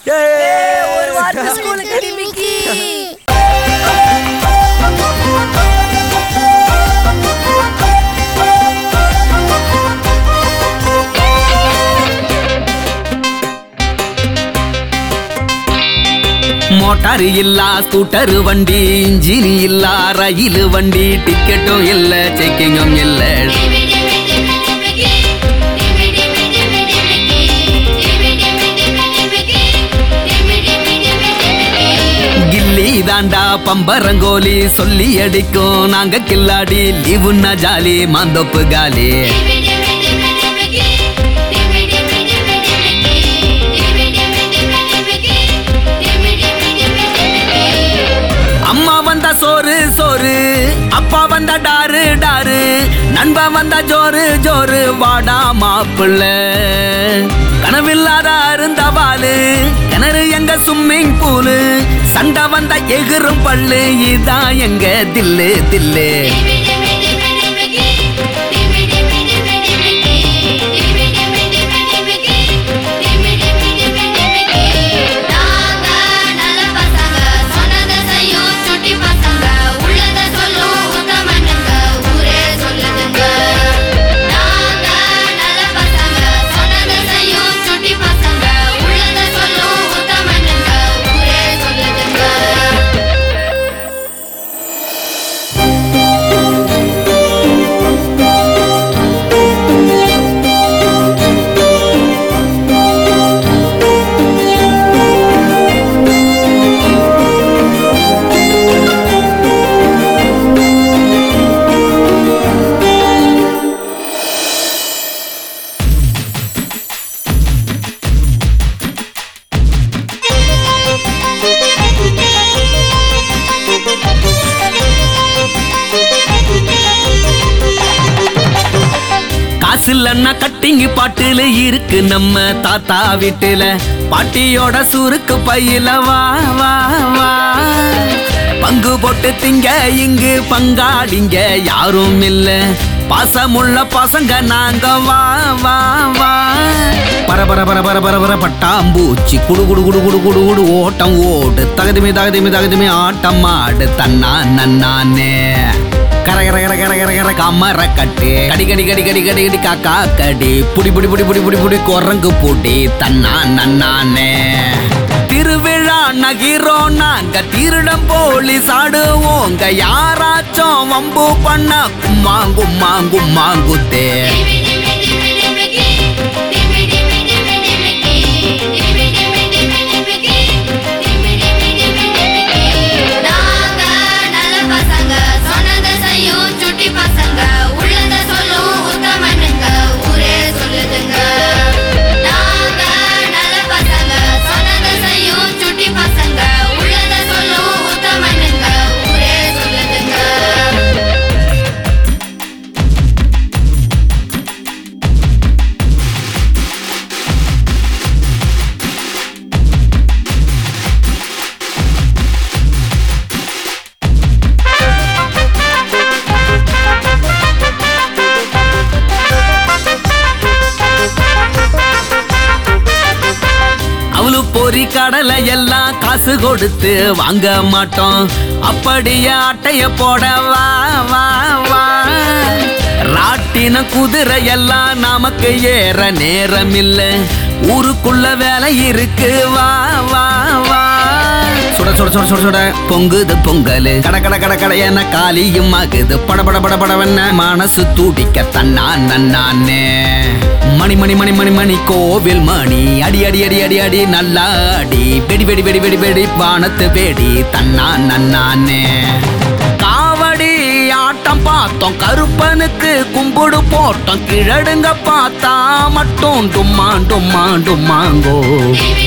ஒரு வாரத்து ஸ்கூலுக்கு டிமிக்கி மோட்டார் இல்லா ஸ்கூட்டர் வண்டி இன்ஜின் இல்லா ரயில் வண்டி டிக்கெட்டும் இல்ல செக்கிங்கும் இல்ல கில்லி தாண்டா பம்பரங்கோலி சொல்லி அடிக்கும் நாங்க கில்லாடி லீவுன்னா ஜாலி மாந்தோப்பு காலி அம்மா வந்தா சோறு சோறு அப்பா வந்தா டாரு டாரு நண்பன் வந்தா ஜோறு ஜோறு வாடா மாப்பிள்ள கனவில்லாத அருந்தவாலு கிணறு எங்க ஸ்விம்மிங் பூலு சண்டை வந்தா எகிரும் பல்லு இதான் எங்க தில்லு தில்லு நாங்க நல்ல பசங்க சொன்னத செய்யும் சுட்டி பசங்க உள்ளத சொல்லும் உத்தமனுங்க ஊரே சொல்லுதுங்க நாங்க நல்ல பசங்க சொன்னத செய்யும் சுட்டி பசங்க உள்ளத சொல்லும் உத்தமனுங்க ஊரே சொல்லுதுங்க காசு இல்லைன்னா கட்டிங்கு பாட்டுல இருக்கு நம்ம தாத்தா வீட்டுல பாட்டியோட சுருக்கு பையில வா வா வா பங்கு போட்டு திங்க இங்கு பங்காளிங்க யாரும் இல்ல பாசமுள்ள பசங்க நாங்க வா வா வா பர பர பர பர பர பர பட்டாம்பூச்சி குடு குடு குடு குடு குடு குடு ஓட்டம் ஓடு தகுதிமே தகுதிமே தகுதிமே ஆட்டம் ஆடு தன்னா நன்னானே கர கர கர கர கர கர கமர கட்டு கடி கடி கடி கடி கடி கடி காக்கா கடி புடி புடி புடி புடி புடி புடி குரங்கு புடி தன்னா நன்னானே திருவிழா நகிரோ நாங்க திருடம் போலீஸ் ஆடுவோங்க யாராச்சும் வம்பு பண்ண கும்மாங்கு மாங்கு மாங்குத்தே நாங்க நல்ல பசங்க சொன்னத செய்யும் சுட்டி பசங்க உள்ளத சொல்லும் உத்தமனுங்க ஊரே சொல்லுதுங்க நாங்க நல்ல பசங்க சொன்னத செய்யும் சுட்டி பசங்க உள்ளத சொல்லும் உத்தமனுங்க ஊரே சொல்லுதுங்க அவளு பொறி கடலை எல்லாம் காசு கொடுத்து வாங்க மாட்டோம் அப்படியே அட்டைய போட வா வா வா ராட்டின குதிரை எல்லாம் நமக்கு ஏற நேரம் இல்ல ஊருக்குள்ள வேலை இருக்கு வா வா வா சுட சுட சுட சுட சுட பொங்குது பொங்கல் கட கட கட கட என காலியும் ஆகுது பட பட பட படவென்ன மனசு துடிக்க தன்னா நன்னானே மணி மணி மணி மணி மணி கோவில் மணி அடி அடி அடி அடி அடி நல்லா அடி வெடி வெடி வெடி வெடி வெடி வானத்து வெடி தன்னா நன்னானே காவடி ஆட்டம் பார்த்தோம் கருப்பனுக்கு கும்பிடு போட்டோம் கிழடுங்க பார்த்தா மட்டும் டும்மா டும்மா டும்மாங்கோ டிவி